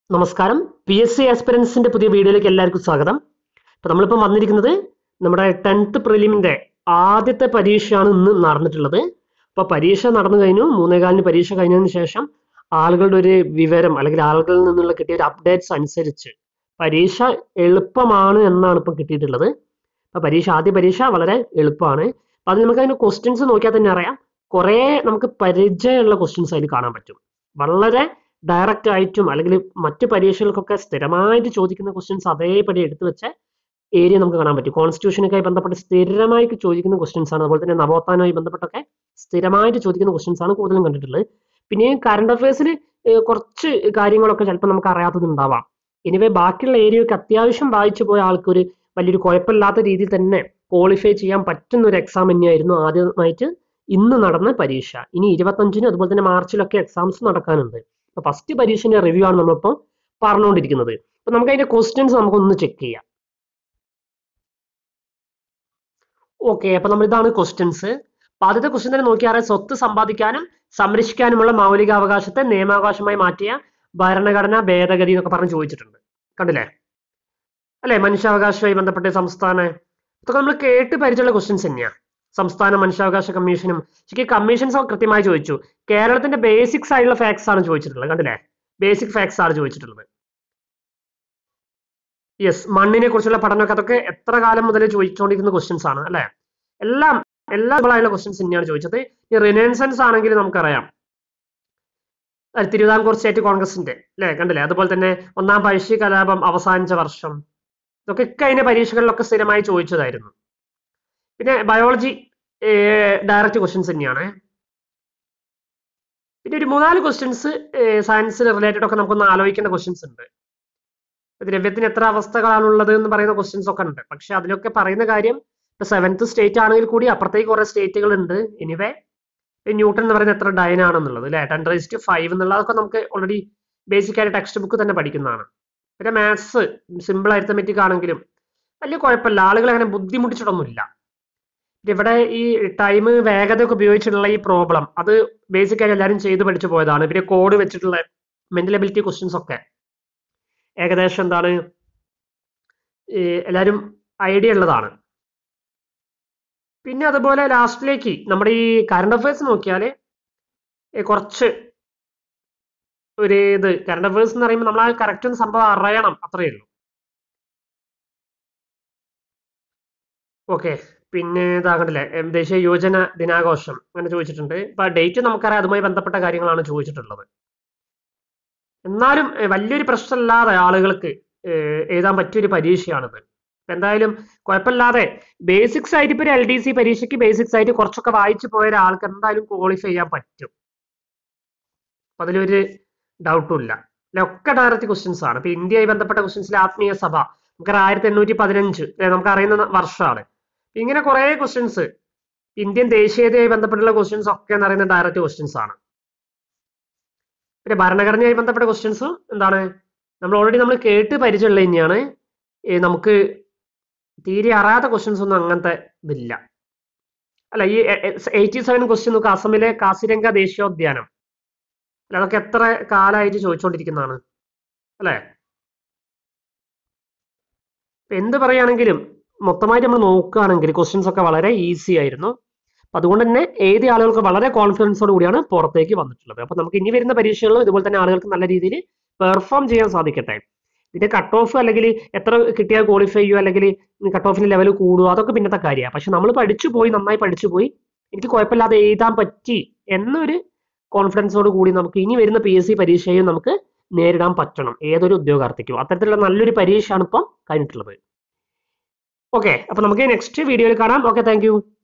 നമസ്കാരം P S C ആസ്പിറൻസിന്റെ പുതിയ വീഡിയോയിലേക്ക് എല്ലാവർക്കും സ്വാഗതം അപ്പോൾ നമ്മളിപ്പോൾ വന്നിരിക്കുന്നത് നമ്മുടെ ടെൻത്ത് പ്രിലിമിന്റെ ആദ്യത്തെ പരീക്ഷയാണ് ഇന്ന് നടന്നിട്ടുള്ളത് അപ്പോൾ പരീക്ഷ നടന്നു കഴിഞ്ഞു മൂന്നേകാലിന് പരീക്ഷ കഴിഞ്ഞതിന് ശേഷം ആളുകളുടെ ഒരു വിവരം അല്ലെങ്കിൽ ആളുകളിൽ നിന്നുള്ള കിട്ടിയ ഒരു അപ്ഡേറ്റ്സ് അനുസരിച്ച് പരീക്ഷ എളുപ്പമാണ് എന്നാണ് ഇപ്പം കിട്ടിയിട്ടുള്ളത് അപ്പോൾ പരീക്ഷ ആദ്യ പരീക്ഷ വളരെ എളുപ്പമാണ് അപ്പോൾ അത് നമുക്ക് അതിന്റെ ക്വസ്റ്റ്യൻസ് നോക്കിയാൽ തന്നെ അറിയാം കുറേ നമുക്ക് പരിചയമുള്ള ക്വസ്റ്റ്യൻസ് അതിൽ കാണാൻ പറ്റും വളരെ ഡയറക്റ്റ് ആയിട്ടും അല്ലെങ്കിൽ മറ്റു പരീക്ഷകൾക്കൊക്കെ സ്ഥിരമായിട്ട് ചോദിക്കുന്ന ക്വസ്റ്റ്യൻസ് അതേപടി എടുത്തു വെച്ച ഏരിയ നമുക്ക് കാണാൻ പറ്റും കോൺസ്റ്റിറ്റ്യൂഷനൊക്കെ ബന്ധപ്പെട്ട് സ്ഥിരമായിട്ട് ചോദിക്കുന്ന ക്വസ്റ്റ്യൻസ് ആണ് അതുപോലെ തന്നെ നവോത്ഥാനവുമായി ബന്ധപ്പെട്ടൊക്കെ സ്ഥിരമായിട്ട് ചോദിക്കുന്ന ക്വസ്റ്റ്യൻസ് ആണ് കൂടുതലും കണ്ടിട്ടുള്ളത് പിന്നെ കറണ്ട് അഫയേഴ്സിൽ കുറച്ച് കാര്യങ്ങളൊക്കെ ചിലപ്പോൾ നമുക്ക് അറിയാത്തത് ഉണ്ടാവാം എനിവേ ബാക്കിയുള്ള ഏരിയയൊക്കെ അത്യാവശ്യം വായിച്ചു പോയ ആൾക്കൊരു വലിയൊരു കുഴപ്പമില്ലാത്ത രീതിയിൽ തന്നെ ക്വാളിഫൈ ചെയ്യാൻ പറ്റുന്ന ഒരു എക്സാം തന്നെയായിരുന്നു ആദ്യമായിട്ട് ഇന്ന് നടന്ന പരീക്ഷ ഇനി ഇരുപത്തഞ്ചിനും അതുപോലെ തന്നെ മാർച്ചിലൊക്കെ എക്സാംസ് നടക്കാനുണ്ട് അപ്പൊ ഫസ്റ്റ് പരീക്ഷന്റെ റിവ്യൂ ആണ് നമ്മളിപ്പോൾ പറഞ്ഞുകൊണ്ടിരിക്കുന്നത് അപ്പൊ നമുക്ക് അതിന്റെ ക്വസ്റ്റ്യൻസ് നമുക്കൊന്ന് ചെക്ക് ചെയ്യാം ഓക്കെ അപ്പൊ നമ്മൾ ഇതാണ് ക്വസ്റ്റ്യൻസ് അപ്പൊ ആദ്യത്തെ ക്വസ്റ്റ്യൻ തന്നെ നോക്കിയാൽ സ്വത്ത് സമ്പാദിക്കാനും സംരക്ഷിക്കാനുമുള്ള മൗലികാവകാശത്തെ നിയമാവകാശമായി മാറ്റിയ ഭരണഘടനാ ഭേദഗതി എന്നൊക്കെ പറഞ്ഞ് ചോദിച്ചിട്ടുണ്ട് കണ്ടില്ലേ അല്ലെ മനുഷ്യാവകാശവുമായി ബന്ധപ്പെട്ട സംസ്ഥാന ഇതൊക്കെ നമ്മൾ കേട്ട് പരിചയമുള്ള ക്വസ്റ്റ്യൻസ് തന്നെയാണ് സംസ്ഥാന മനുഷ്യാവകാശ കമ്മീഷനും ശരിക്കും കമ്മീഷൻസ് ഒക്കെ കൃത്യമായി ചോദിച്ചു കേരളത്തിന്റെ ബേസിക്സ് ആയിട്ടുള്ള ഫാക്ട്സ് ആണ് ചോദിച്ചിട്ടുള്ളത് കണ്ടില്ലേ ബേസിക് ഫാക്ട്സ് ആണ് ചോദിച്ചിട്ടുള്ളത് യെസ് മണ്ണിനെ കുറിച്ചുള്ള പഠനമൊക്കെ അതൊക്കെ എത്ര കാലം മുതൽ ചോദിച്ചുകൊണ്ടിരിക്കുന്ന ക്വസ്റ്റ്യൻസ് ആണ് അല്ലെ എല്ലാം എല്ലാ ആയിട്ടുള്ള ക്വസ്റ്റ്യൻസ് തന്നെയാണ് ചോദിച്ചത് ഈ റിനൻസൻസ് ആണെങ്കിൽ നമുക്കറിയാം അത് തിരുവിതാംകൂർ സ്റ്റേറ്റ് കോൺഗ്രസിന്റെ അല്ലെ കണ്ടില്ലേ അതുപോലെ തന്നെ ഒന്നാം പഴശ്ശി കലാപം അവസാനിച്ച വർഷം ഇതൊക്കെ കഴിഞ്ഞ പരീക്ഷകളിലൊക്കെ സ്ഥിരമായി ചോദിച്ചതായിരുന്നു പിന്നെ ബയോളജി ഡയറക്റ്റ് ക്വസ്റ്റ്യൻസ് തന്നെയാണ് പിന്നെ ഒരു മൂന്നാല് ക്വസ്റ്റ്യൻസ് സയൻസിന് റിലേറ്റഡ് ഒക്കെ നമുക്കൊന്ന് ആലോചിക്കേണ്ട ക്വസ്റ്റ്യൻസ് ഉണ്ട് ദ്രവ്യത്തിന് എത്ര അവസ്ഥകളാണുള്ളത് എന്ന് പറയുന്ന ക്വസ്റ്റ്യൻസ് ഒക്കെ ഉണ്ട് പക്ഷെ അതിലൊക്കെ പറയുന്ന കാര്യം ഇപ്പൊ സെവൻത്ത് സ്റ്റേറ്റ് ആണെങ്കിൽ കൂടി അപ്പുറത്തേക്ക് കുറെ സ്റ്റേറ്റുകൾ ഉണ്ട് എനിവേ ന്യൂട്ടൺ എന്ന് പറയുന്നത് എത്ര ഡയൻ ആണെന്നുള്ളത് അല്ലെ ടെൻ റേസ്റ്റ് ഫൈവ് എന്നുള്ളതൊക്കെ നമുക്ക് ഓൾറെഡി ബേസിക് ആയിട്ട് ടെക്സ്റ്റ് ബുക്ക് തന്നെ പഠിക്കുന്നതാണ് പിന്നെ മാത്സ് സിമ്പിൾ അരിത്തമെറ്റിക് ആണെങ്കിലും വലിയ കുഴപ്പമില്ല ആളുകൾ അങ്ങനെ ബുദ്ധിമുട്ടിച്ചിട്ടൊന്നുമില്ല ഇവിടെ ഈ ടൈം വേഗതയൊക്കെ ഉപയോഗിച്ചിട്ടുള്ള ഈ പ്രോബ്ലം അത് ബേസിക് ആയിട്ട് എല്ലാവരും ചെയ്ത് പഠിച്ചു പോയതാണ് പിന്നെ കോഡ് വെച്ചിട്ടുള്ള മെന്റൽ എബിലിറ്റി ക്വസ്റ്റ്യൻസ് ഒക്കെ ഏകദേശം എന്താണ് എല്ലാവരും ഐഡിയ ഉള്ളതാണ് പിന്നെ അതുപോലെ ലാസ്റ്റിലേക്ക് നമ്മുടെ ഈ കറണ്ട് അഫയേഴ്സ് നോക്കിയാൽ കുറച്ച് ഒരു ഇത് കറണ്ട് അഫയേഴ്സ് എന്ന് പറയുമ്പോൾ നമ്മൾ ആ കറക്റ്റ് ഒന്ന് സംഭവം അറിയണം അത്രയേ ഉള്ളൂ ഓക്കെ പിന്നെ ഇതാകണ്ടില്ലേ ദേശീയ യുവജന ദിനാഘോഷം അങ്ങനെ ചോദിച്ചിട്ടുണ്ട് ഇപ്പൊ ഡേറ്റ് നമുക്കറിയാം അതുമായി ബന്ധപ്പെട്ട കാര്യങ്ങളാണ് ചോദിച്ചിട്ടുള്ളത് എന്നാലും വലിയൊരു പ്രശ്നമില്ലാതെ ആളുകൾക്ക് എഴുതാൻ പറ്റിയൊരു പരീക്ഷയാണിത് എന്തായാലും കുഴപ്പമില്ലാതെ ബേസിക്സ് ആയിട്ട് ഇപ്പൊ എൽ ഡി സി പരീക്ഷയ്ക്ക് ബേസിക്സ് ആയിട്ട് കുറച്ചൊക്കെ വായിച്ചു പോയ ഒരാൾക്ക് എന്തായാലും ക്വാളിഫൈ ചെയ്യാൻ പറ്റും അപ്പൊ അതിലൊരു ഡൗട്ടും ഇല്ല അല്ലെ ഒക്കെ ഡയറക്റ്റ് ക്വസ്റ്റ്യൻസ് ആണ് ഇപ്പൊ ഇന്ത്യയുമായി ബന്ധപ്പെട്ട ക്വസ്റ്റ്യൻസിൽ ആത്മീയ സഭ നമുക്ക് ആയിരത്തി എണ്ണൂറ്റി പതിനഞ്ച് നമുക്ക് അറിയുന്ന വർഷമാണ് ഇങ്ങനെ കുറെ ക്വസ്റ്റ്യൻസ് ഇന്ത്യൻ ദേശീയതയുമായി ബന്ധപ്പെട്ടുള്ള ക്വസ്റ്റ്യൻസ് ഒക്കെ എന്ന് പറയുന്ന ഡയറക്റ്റ് ക്വസ്റ്റ്യൻസ് ആണ് പിന്നെ ഭരണഘടനയുമായി ബന്ധപ്പെട്ട ക്വസ്റ്റ്യൻസും എന്താണ് നമ്മൾ ഓൾറെഡി നമ്മൾ കേട്ട് പരിചയമുള്ള തന്നെയാണ് നമുക്ക് തീരെ അറിയാത്ത ക്വസ്റ്റ്യൻസ് ഒന്നും അങ്ങനത്തെ ഇതില്ല അല്ല ഈ എയ്റ്റി സെവൻ ക്വസ്റ്റ്യൻ നോക്കുക അസമിലെ കാസിരംഗ ദേശീയോദ്യാനം അല്ല അതൊക്കെ എത്ര കാലമായിട്ട് ചോദിച്ചുകൊണ്ടിരിക്കുന്നതാണ് അല്ലേ എന്ത് പറയുകയാണെങ്കിലും മൊത്തമായിട്ട് നമ്മൾ നോക്കുകയാണെങ്കിൽ ക്വസ്റ്റ്യൻസ് ഒക്കെ വളരെ ഈസി ആയിരുന്നു അപ്പൊ അതുകൊണ്ട് തന്നെ ഏത് ആളുകൾക്ക് വളരെ കോൺഫിഡൻസോട് കൂടിയാണ് പുറത്തേക്ക് വന്നിട്ടുള്ളത് അപ്പൊ നമുക്ക് ഇനി വരുന്ന പരീക്ഷകളിലും ഇതുപോലെ തന്നെ ആളുകൾക്ക് നല്ല രീതിയിൽ പെർഫോം ചെയ്യാൻ സാധിക്കട്ടെ ഇതിന്റെ കട്ട് ഓഫ് അല്ലെങ്കിൽ എത്ര കിട്ടിയാൽ ക്വാളിഫൈ ചെയ്യുക അല്ലെങ്കിൽ കട്ട് ഓഫിന്റെ ലെവൽ കൂടുക അതൊക്കെ പിന്നത്തെ കാര്യമാണ് പക്ഷെ നമ്മൾ പഠിച്ചു പോയി നന്നായി പഠിച്ചു പോയി എനിക്ക് കുഴപ്പമില്ലാതെ എഴുതാൻ പറ്റി എന്നൊരു കോൺഫിഡൻസോട് കൂടി നമുക്ക് ഇനി വരുന്ന പി എസ് സി പരീക്ഷയും നമുക്ക് നേരിടാൻ പറ്റണം ഏതൊരു ഉദ്യോഗാർത്ഥിക്കും അത്തരത്തിലുള്ള നല്ലൊരു പരീക്ഷയാണ് ഇപ്പം കഴിഞ്ഞിട്ടുള്ളത് ഓക്കെ അപ്പൊ നമുക്ക് നെക്സ്റ്റ് വീഡിയോയിൽ കാണാം ഓക്കെ താങ്ക്